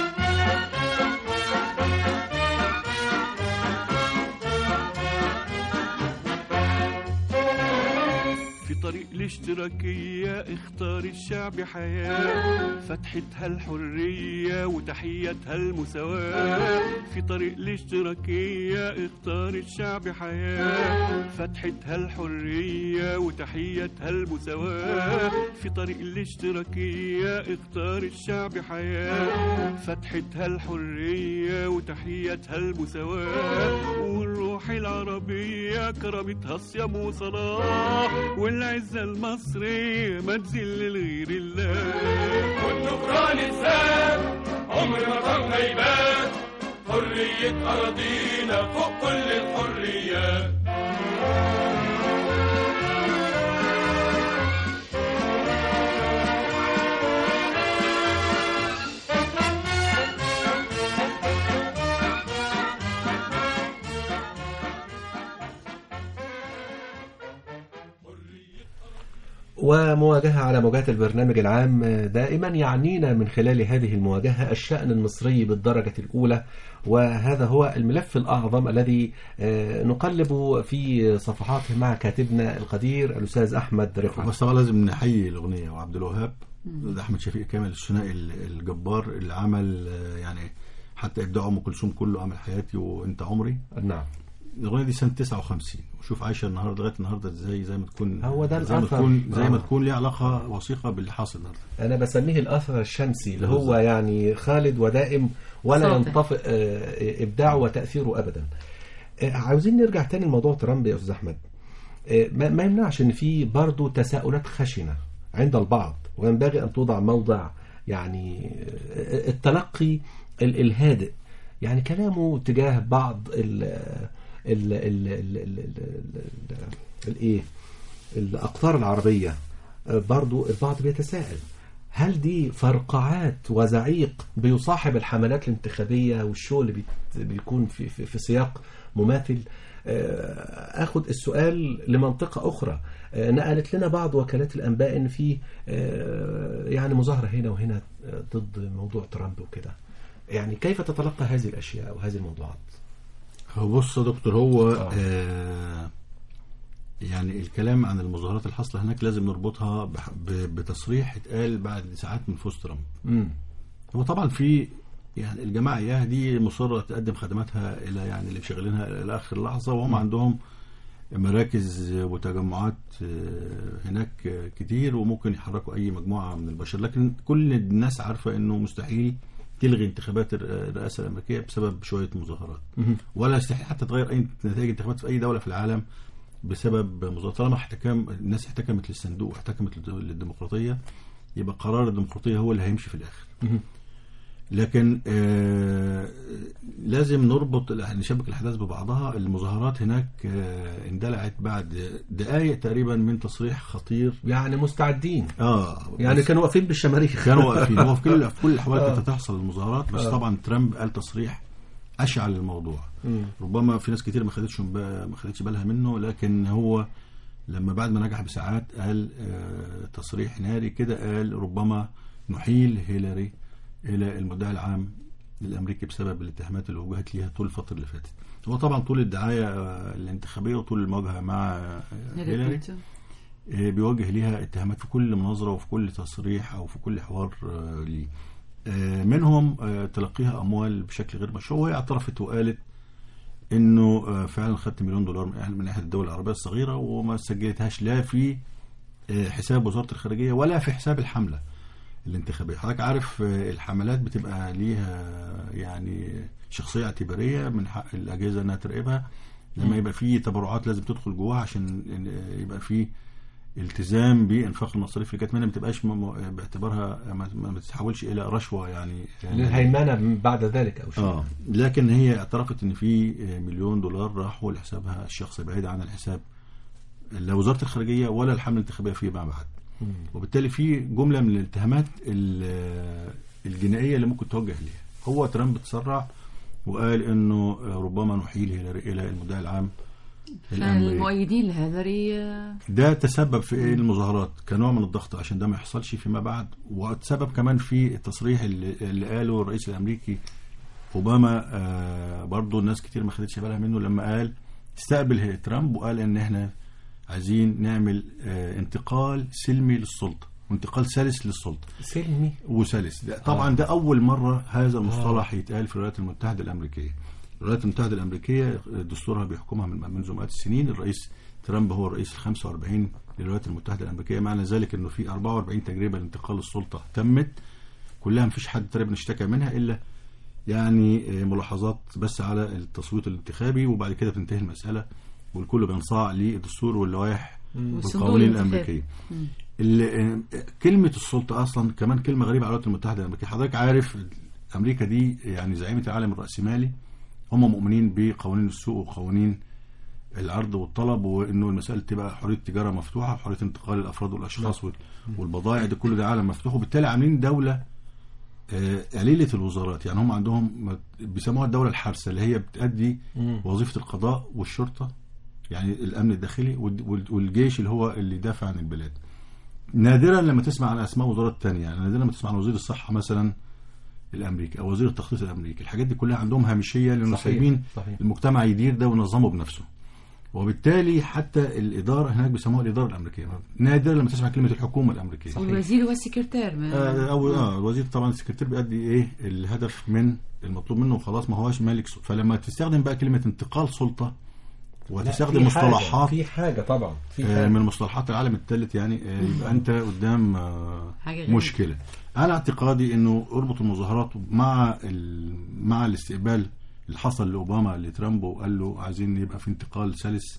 في طريق الاشتراكية اختار الشعب حياة فتحتها الحرية وتحيتها المساواة في طريق الاشتراكية اختار الشعب حياة فتحتها الحرية وتحيتها المساواة في طريق الاشتراكية اختار الشعب حياة فتحتها الحرية وتحيتها المساواة والروح الروح العربية كرمتها الصيام وصلاة والعزة المصرية ما تذل لغير الله والنكران اتساب عمر ما كان غيبان حرية أراضينا فوق كل الحريات ومواجهة على موجات البرنامج العام دائما يعنينا من خلال هذه المواجهة الشأن المصري بالدرجة الأولى وهذا هو الملف الأعظم الذي آه، نقلب في صفحاته مع كاتبنا القدير الأستاذ أحمد رفعت بس طبعا لازم نحيي الاغنيه وعبد الوهاب ده احمد شفيق كامل الثنائي ال- الجبار اللي عمل آه، يعني حتى ابداع ام كلثوم كله امل حياتي وانت عمري نعم الاغنيه دي سنه 59 وشوف عايشه النهارده لغايه النهارده ازاي زي ما تكون هو ده زي ما الأثر. تكون زي ما آه. تكون ليها علاقه وثيقه باللي حاصل النهارده أنا بسميه الأثر الشمسي اللي هو يعني خالد ودائم ولا ساطع. ينطفئ آه، إبداعه وتأثيره أبدا آه، عاوزين نرجع تاني لموضوع ترامب يا أستاذ أحمد آه، ما ما يمنعش إن في برضه تساؤلات خشنة عند البعض وينبغي أن توضع موضع يعني آه، التلقي ال- الهادئ يعني كلامه تجاه بعض ال ال ال ال ال ال ال الايه الأقطار العربية آه، برضو البعض بيتساءل هل دي فرقعات وزعيق بيصاحب الحملات الانتخابية والشو اللي بيت- بيكون في, في, في سياق مماثل آه، اخد السؤال لمنطقة اخرى آه، نقلت لنا بعض وكالات الانباء ان في آه، يعني مظاهرة هنا وهنا آه، ضد موضوع ترامب وكده يعني كيف تتلقى هذه الاشياء وهذه الموضوعات هو بص يا دكتور هو آه. آه يعني الكلام عن المظاهرات الحاصله هناك لازم نربطها بح- ب- بتصريح اتقال بعد ساعات من فوز ترامب امم هو طبعا في يعني الجماعه اياها دي مصره تقدم خدماتها الى يعني اللي شغالينها الى اخر لحظه وهم عندهم مراكز وتجمعات آه، هناك آه، كتير وممكن يحركوا اي مجموعه من البشر لكن كل الناس عارفه انه مستحيل تلغي انتخابات الر- الرئاسه الامريكيه بسبب شويه مظاهرات ولا يستحيل حتى تغير اي نتائج انتخابات في اي دوله في العالم بسبب مظاهرات طالما احتكام الناس احتكمت للصندوق واحتكمت للد- للديمقراطيه يبقى قرار الديمقراطيه هو اللي هيمشي في الاخر لكن آه لازم نربط نشبك الاحداث ببعضها المظاهرات هناك آه اندلعت بعد دقائق تقريبا من تصريح خطير يعني مستعدين اه يعني بس كانوا واقفين بالشماريخ كانوا واقفين هو في كل في كل الاحوال آه. كانت هتحصل المظاهرات بس طبعا ترامب قال تصريح اشعل الموضوع مم. ربما في ناس كتير ما خدتش ما خدتش بالها منه لكن هو لما بعد ما نجح بساعات قال آه تصريح ناري كده قال ربما نحيل هيلاري الى المدعي العام الامريكي بسبب الاتهامات اللي وجهت ليها طول الفتره اللي فاتت هو طبعا طول الدعايه آه، الانتخابيه وطول المواجهه مع آه، هيلاري آه، بيوجه ليها اتهامات في كل مناظره وفي كل تصريح او في كل حوار آه، ليه آه، منهم آه، تلقيها اموال بشكل غير مشروع وهي اعترفت وقالت انه آه، فعلا خدت مليون دولار من من احد الدول العربيه الصغيره وما سجلتهاش لا في آه، حساب وزاره الخارجيه ولا في حساب الحمله الانتخابيه حضرتك عارف آه، الحملات بتبقى ليها يعني شخصيه اعتباريه من حق الاجهزه انها تراقبها لما يبقى في تبرعات لازم تدخل جواها عشان آه، يبقى في التزام بانفاق المصاريف اللي جت منها ما تبقاش م- م- باعتبارها ما ما- ما تتحولش الى رشوه يعني للهيمنه بعد ذلك او شيء اه لكن هي اعترفت ان في مليون دولار راحوا لحسابها الشخصي بعيد عن الحساب لا وزاره الخارجيه ولا الحمله الانتخابيه فيما بعد وبالتالي في جمله من الاتهامات ال- الجنائيه اللي ممكن توجه ليها هو ترامب تسرع وقال انه ربما نحيل هيلاري الى المدعي العام الامريكي المؤيدين لهذري آه، ده تسبب في ايه المظاهرات كنوع من الضغط عشان ده ما يحصلش فيما بعد وتسبب كمان في التصريح اللي, اللي قاله الرئيس الامريكي اوباما آه برضو الناس كتير ما خدتش بالها منه لما قال استقبل هي- ترامب وقال ان احنا عايزين نعمل آه انتقال سلمي للسلطه وانتقال سلس للسلطه سلمي وسلس ده طبعا ده اول مره هذا المصطلح يتقال في الولايات المتحده الامريكيه الولايات المتحده الامريكيه دستورها بيحكمها من منذ مئات السنين الرئيس ترامب هو الرئيس ال 45 للولايات المتحده الامريكيه معنى ذلك انه في 44 تجربه لانتقال السلطه تمت كلها مفيش حد تقريبا اشتكى منها الا يعني آه، ملاحظات بس على التصويت الانتخابي وبعد كده بتنتهي المساله والكل بينصاع للدستور واللوائح والصندوق والقوانين الانتخابي. الامريكيه ال- آه، كلمه السلطه اصلا كمان كلمه غريبه على الولايات المتحده الامريكيه حضرتك عارف امريكا دي يعني زعيمه العالم الراسمالي هم مؤمنين بقوانين السوق وقوانين العرض والطلب وانه المساله تبقى حريه تجاره مفتوحه وحريه انتقال الافراد والاشخاص وال- والبضائع ده كله ده عالم مفتوح وبالتالي عاملين دوله آه، قليله الوزارات يعني هم عندهم ما- بيسموها الدوله الحارسه اللي هي بتأدي وظيفه القضاء والشرطه يعني الامن الداخلي وال- وال- والجيش اللي هو اللي يدافع عن البلاد نادرا لما تسمع عن اسماء وزارات تانية يعني نادرا لما تسمع عن وزير الصحه مثلا الامريكي او وزير التخطيط الامريكي الحاجات دي كلها عندهم هامشيه لانه صحيح، سايبين صحيح. المجتمع يدير ده وينظمه بنفسه وبالتالي حتى الاداره هناك بيسموها الاداره الامريكيه نادرا لما تسمع كلمه الحكومه الامريكيه والوزير هو السكرتير ما آه، او اه الوزير طبعا السكرتير بيأدي ايه الهدف من المطلوب منه وخلاص ما هوش مالك سلطة. فلما تستخدم بقى كلمه انتقال سلطه لا، وتستخدم في حاجة- مصطلحات في حاجه طبعا في آه، حاجه من مصطلحات العالم الثالث يعني آه، يبقى انت قدام آه، حاجة غريبة. مشكله انا اعتقادي انه اربط المظاهرات مع ال- مع الاستقبال اللي حصل لاوباما لترامب وقال له عايزين يبقى في انتقال سلس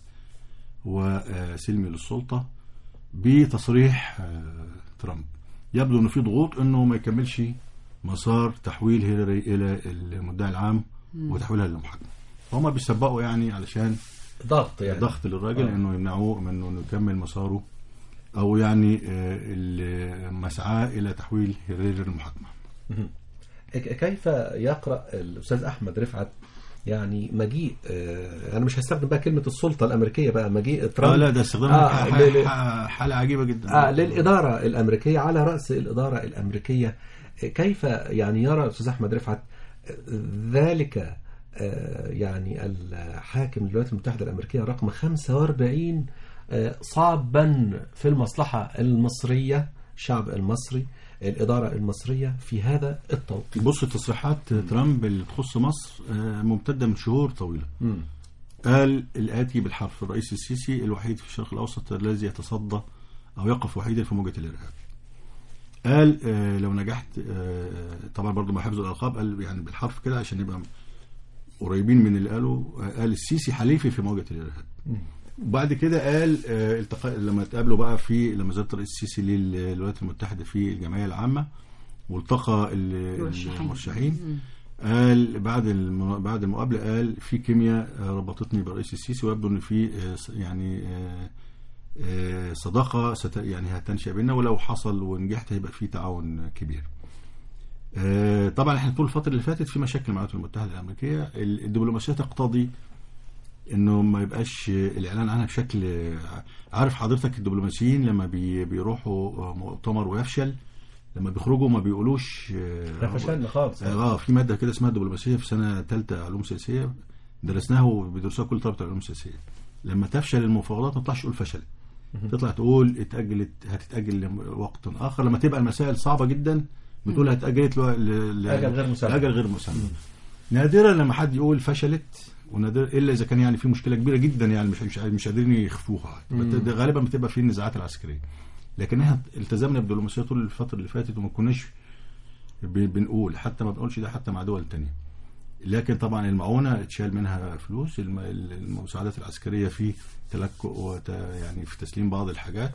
وسلمي للسلطه بتصريح آه، ترامب يبدو انه في ضغوط انه ما يكملش مسار تحويل هيلاري الى المدعي العام وتحويلها للمحاكمه هم بيسبقوا يعني علشان ضغط يعني ضغط للراجل آه. انه يمنعوه من انه يكمل مساره او يعني آه، المسعى الى تحويل هيريري للمحاكمه ك- كيف يقرا الاستاذ احمد رفعت يعني مجيء آه، انا مش هستخدم بقى كلمه السلطه الامريكيه بقى مجيء ترامب اه لا ده استخدام آه، ح- ل- ل- ح- حاله عجيبه جدا آه للإدارة الأمريكية على رأس الإدارة الأمريكية كيف يعني يرى الأستاذ أحمد رفعت ذلك آه، يعني الحاكم للولايات المتحدة الأمريكية رقم 45 آه، صعبا في المصلحة المصرية الشعب المصري الإدارة المصرية في هذا التوقيت بص تصريحات ترامب اللي تخص مصر آه، ممتده من شهور طويله مم. قال الآتي بالحرف الرئيس السيسي الوحيد في الشرق الأوسط الذي يتصدى أو يقف وحيدا في موجة الإرهاب قال آه لو نجحت آه طبعا برضو مع حفظ الألقاب قال يعني بالحرف كده عشان نبقى قريبين من اللي قالوا آه قال السيسي حليفي في موجة الإرهاب وبعد كده قال آه التقى لما اتقابلوا بقى في لما زارت الرئيس السيسي للولايات المتحدة في الجمعية العامة والتقى ال- المرشحين. المرشحين قال بعد الم... بعد المقابله قال في كيمياء آه، ربطتني بالرئيس السيسي ويبدو ان في آه، ص- يعني آه، آه، صداقه ست... يعني هتنشا بيننا ولو حصل ونجحت هيبقى في تعاون كبير. آه، طبعا احنا طول الفتره اللي فاتت في مشاكل مع الولايات المتحده الامريكيه ال- الدبلوماسيه تقتضي انه ما يبقاش الاعلان عنها بشكل عارف حضرتك الدبلوماسيين لما بي... بيروحوا مؤتمر ويفشل لما بيخرجوا ما بيقولوش آه، احنا فشلنا خالص اه في ماده كده اسمها الدبلوماسيه في سنه ثالثه علوم سياسيه درسناها وبيدرسوها كل طلبه العلوم السياسيه لما تفشل المفاوضات ما تطلعش تقول فشلت تطلع تقول اتاجلت هتتاجل لوقت اخر لما تبقى المسائل صعبه جدا بتقول هتاجلت لو- ل- ل- أجل غير مسمى. لاجل غير مسمى نادرا لما حد يقول فشلت ونادر الا اذا كان يعني في مشكله كبيره جدا يعني مش مش مش قادرين يخفوها بت- غالبا بتبقى في النزاعات العسكريه لكن احنا التزمنا بالدبلوماسيه طول الفتره اللي فاتت وما كناش ب- بنقول حتى ما بنقولش ده حتى مع دول تانية لكن طبعا المعونة اتشال منها فلوس الم- المساعدات العسكرية في تلكؤ وت يعني في تسليم بعض الحاجات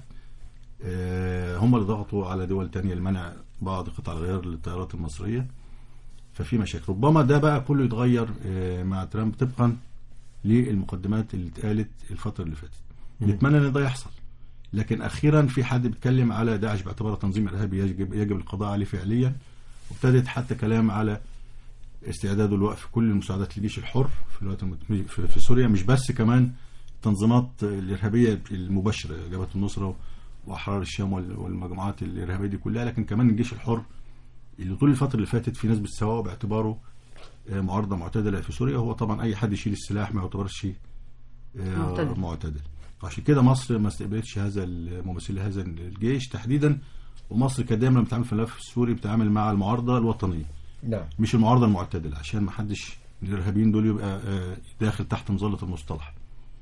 آه، هم اللي ضغطوا على دول تانية لمنع بعض قطع الغيار للطيارات المصرية ففي مشاكل ربما ده بقى كله يتغير آه، مع ترامب طبقا للمقدمات اللي اتقالت الفترة اللي فاتت نتمنى ان ده يحصل لكن اخيرا في حد بيتكلم على داعش باعتباره تنظيم ارهابي يجب يجب القضاء عليه فعليا وابتدت حتى كلام على استعداده لوقف كل المساعدات للجيش الحر في الوقت المت... في, في سوريا مش بس كمان التنظيمات الارهابيه المباشره جبهه النصره واحرار الشام وال- والمجموعات الارهابيه دي كلها لكن كمان الجيش الحر اللي طول الفتره اللي فاتت في ناس بتسواه باعتباره آه، معارضه معتدله في سوريا هو طبعا اي حد يشيل السلاح ما يعتبرش آه، معتدل. معتدل عشان كده مصر ما استقبلتش هذا الممثل هذا الجيش تحديدا ومصر كانت دايما بتتعامل في الملف السوري بتتعامل مع المعارضه الوطنيه نعم مش المعارضه المعتدله عشان ما حدش من الارهابيين دول يبقى آه، داخل تحت مظله المصطلح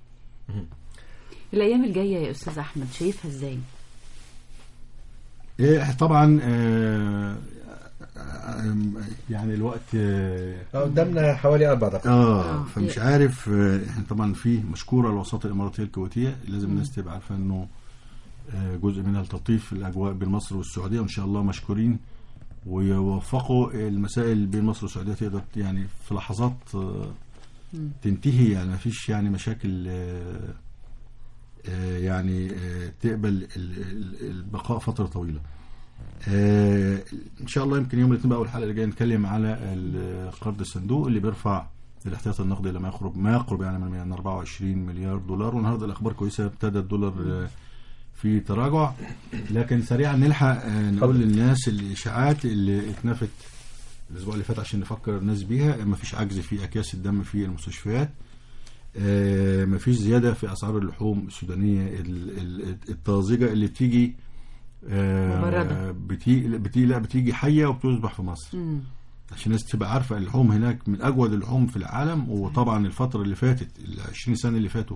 الايام الجايه يا استاذ احمد شايفها ازاي إيه، طبعا آه، يعني الوقت آه، آه، قدامنا حوالي اربع دقائق اه فمش عارف آه، احنا طبعا في مشكوره الوساطه الاماراتيه الكويتيه لازم الناس تبقى عارفه انه آه، جزء منها لتلطيف الاجواء بين مصر والسعوديه وان شاء الله مشكورين ويوفقوا المسائل بين مصر والسعوديه تقدر يعني في لحظات آه، تنتهي يعني ما فيش يعني مشاكل آه، آه، يعني آه، تقبل ال- ال- البقاء فتره طويله. آه، ان شاء الله يمكن يوم الاثنين بقى اول حلقه اللي جايه نتكلم على ال- قرض الصندوق اللي بيرفع الاحتياط النقدي لما يقرب ما يقرب يعني من من 24 مليار دولار والنهارده الاخبار كويسه ابتدى الدولار آه، في تراجع لكن سريعا نلحق آه، نقول للناس الاشاعات اللي اتنفت الاسبوع اللي فات عشان نفكر الناس بيها ما فيش عجز في اكياس الدم في المستشفيات آه، ما فيش زياده في اسعار اللحوم السودانيه ال- ال- الطازجه اللي بتيجي آه، مبردة. بتيجي بتيجي لا بتيجي حيه وبتذبح في مصر مم. عشان الناس تبقى عارفه اللحوم هناك من اجود اللحوم في العالم وطبعا الفتره اللي فاتت ال 20 سنه اللي فاتوا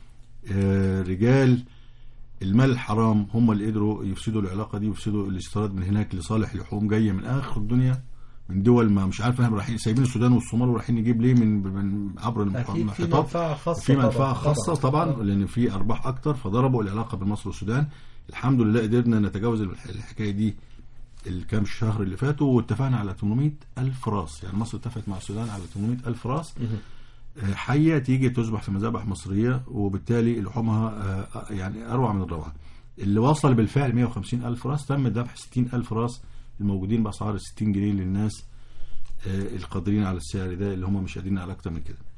آه، رجال المال الحرام هم اللي قدروا يفسدوا العلاقه دي ويفسدوا الاستيراد من هناك لصالح لحوم جايه من اخر الدنيا من دول ما مش عارف احنا رايحين سايبين السودان والصومال ورايحين نجيب ليه من من عبر المح- اكيد في المحيطات منفعه خاصه في منفعه طبعاً. خاصه طبعا لان في ارباح اكتر فضربوا العلاقه بين مصر والسودان الحمد لله قدرنا نتجاوز الح- الحكايه دي الكام شهر اللي فاتوا واتفقنا على 800 ألف راس يعني مصر اتفقت مع السودان على 800 ألف راس آه، حية تيجي تذبح في مذابح مصرية وبالتالي لحومها آه، يعني أروع من الروعة اللي وصل بالفعل 150 ألف راس تم ذبح 60 ألف راس الموجودين بأسعار 60 جنيه للناس آه، القادرين على السعر ده اللي هم مش قادرين على أكتر من كده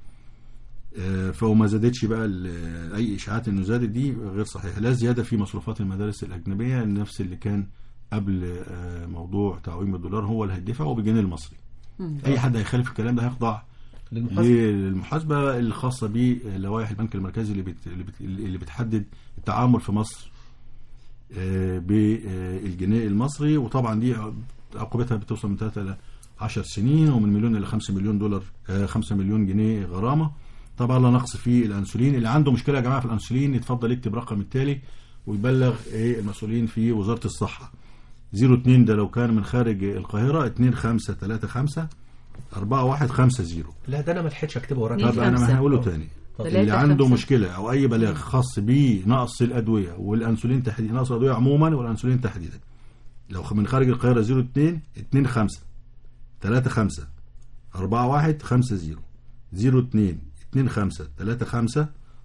آه، فهو ما زادتش بقى ال- اي اشاعات انه زادت دي غير صحيحه لا زياده في مصروفات المدارس الاجنبيه نفس اللي كان قبل آه، موضوع تعويم الدولار هو اللي هيدفع وبالجنيه المصري اي حد هيخالف الكلام ده هيخضع للمحاسبة. للمحاسبه الخاصه بلوائح البنك المركزي اللي بت... اللي, بت... اللي بتحدد التعامل في مصر آه، بالجنيه المصري وطبعا دي عقوبتها بتوصل من 3 ل 10 سنين ومن مليون الى 5 مليون دولار 5 مليون جنيه غرامه طبعا لا نقص في الانسولين اللي عنده مشكله يا جماعه في الانسولين يتفضل يكتب رقم التالي ويبلغ ايه المسؤولين في وزاره الصحه 02 ده لو كان من خارج القاهره 2535 4150 لا ده انا ما لحقتش اكتبه وراك اتنين طب انا خمسة. ما هقوله تاني تلاتة اللي عنده خمسة. مشكله او اي بلاغ خاص بنقص الادويه والانسولين تحديدا نقص الادويه عموما والانسولين تحديدا لو من خارج القاهره 02 25 35 4150 02 25 35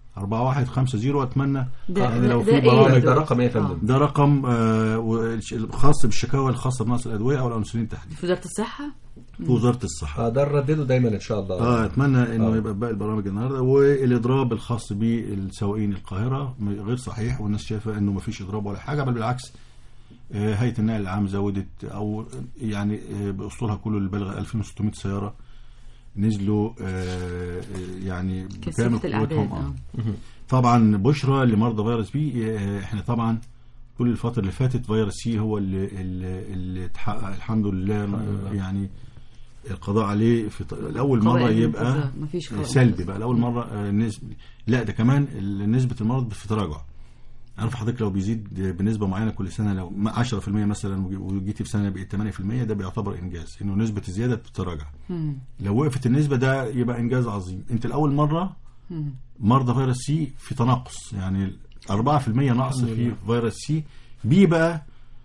4150 واتمنى ده- يعني لو ده- في ده إيه برامج ده؟ ده رقم ايه يا فندم؟ ده رقم آه، والش- خاص بالشكاوى الخاصه بنقص الادويه او الانسولين تحديدا في وزاره الصحه في وزاره الصحه اه ده نردده دايما ان شاء الله اه اتمنى انه آه. يبقى باقي البرامج النهارده والاضراب الخاص بالسواقين القاهره م- غير صحيح والناس شايفه انه ما فيش اضراب ولا حاجه بل بالعكس آه، هيئه النقل العام زودت او يعني آه، باسطولها كله اللي بلغ 2600 سياره نزلوا آه، آه، يعني بكامل كثافه الاعداد قوتهم اه آه. طبعا بشرى لمرضى فيروس بي آه، احنا طبعا كل الفترة اللي فاتت فيروس سي هو اللي اللي, اللي اتحقق الحمد لله يعني القضاء عليه في ط- الأول مرة قوائم يبقى الانتظار. مفيش قوائم سلبي انتظار. بقى الأول مرة آه، نسب لا ده كمان ال- نسبة المرض في تراجع عارف حضرتك لو بيزيد بنسبة معينة كل سنة لو 10% مثلا وجي- وجيتي في سنة بقت 8% ده بيعتبر إنجاز إنه نسبة الزيادة بتتراجع مم. لو وقفت النسبة ده يبقى إنجاز عظيم أنت الأول مرة مم. مرضى فيروس سي في تناقص يعني 4% نقص في فيروس سي بي بقى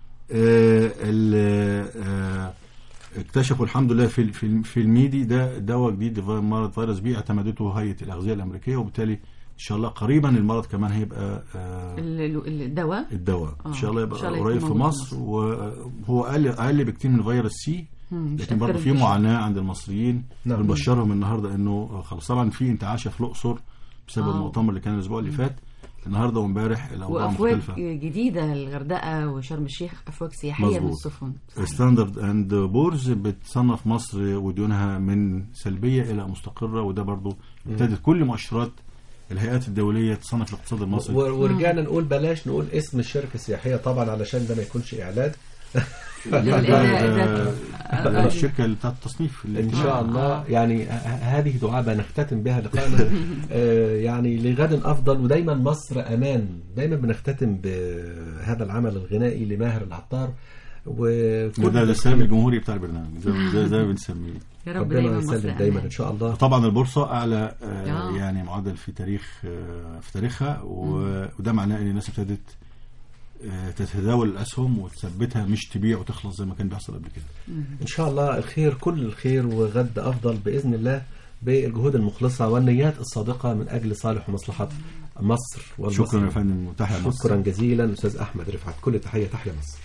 آه ال- آه اكتشفوا الحمد لله في في في الميدي ده دواء جديد لفي- مرض فيروس بي اعتمدته هيئه الاغذيه الامريكيه وبالتالي ان شاء الله قريبا المرض كمان هيبقى آه ال- ال- الدواء الدواء ان آه، شاء الله إن يبقى شاء الله قريب يكون في موجود في مصر وهو اقل اقل بكتير من فيروس سي مم، مش لكن برضه أكتر في من معاناه عند المصريين نعم. بنبشرهم النهارده انه خلاص طبعا في انتعاشه في الاقصر بسبب آه. المؤتمر اللي كان الاسبوع اللي فات النهارده وامبارح الاوضاع وافواج مختلفه جديده الغردقه وشرم الشيخ افواج سياحيه من مظبوط. السفن ستاندرد اند بورز بتصنف مصر وديونها من سلبيه الى مستقره وده برضه ابتدت كل مؤشرات الهيئات الدوليه تصنف الاقتصاد المصري و- ورجعنا نقول بلاش نقول اسم الشركه السياحيه طبعا علشان ده ما يكونش اعلان لا، ده- ال- ده- ده- ده الشركه اللي بتاعت التصنيف اللي ان شاء الله يعني ه- هذه دعابه نختتم بها لقاءنا آه، يعني لغد افضل ودايما مصر امان دايما بنختتم بهذا العمل الغنائي لماهر العطار وده ده وكل السلام الجمهوري بتاع البرنامج زي زي, زي ما بنسميه يا رب ربنا دايما مصر يسلم دايما أمان. ان شاء الله طبعا البورصه اعلى آه آه. يعني معدل في تاريخ آه في تاريخها و- وده معناه ان الناس ابتدت آه تتداول الاسهم وتثبتها مش تبيع وتخلص زي ما كان بيحصل قبل كده ان شاء الله الخير كل الخير وغد افضل باذن الله بالجهود المخلصه والنيات الصادقه من اجل صالح ومصلحه مصر والمصر شكرا يا فندم وتحيا مصر شكرا جزيلا استاذ احمد رفعت كل تحيه تحيا مصر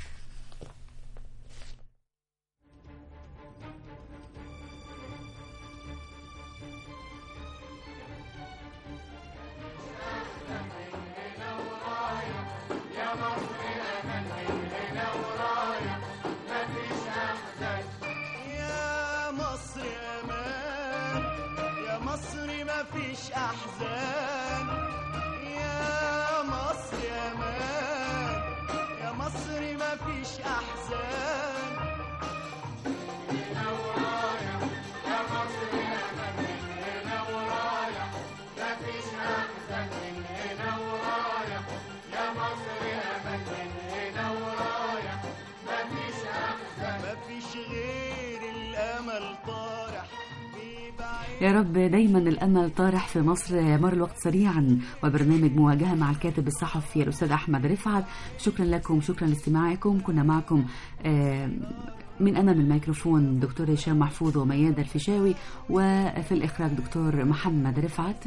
يا مصر امان يا مصر ما فيش احزان يا مصر امان يا مصر ما فيش احزان ما فيش غير الامل طارح بيبعد يا رب دايما الامل طارح في مصر مر الوقت سريعا وبرنامج مواجهه مع الكاتب الصحفي الاستاذ احمد رفعت شكرا لكم شكرا لاستماعكم كنا معكم آه، من امام الميكروفون دكتور هشام محفوظ وميادة الفيشاوي وفي الاخراج دكتور محمد رفعت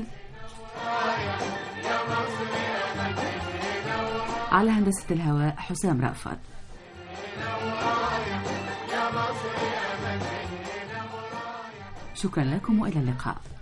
على هندسه الهواء حسام رأفت شكرا لكم والى اللقاء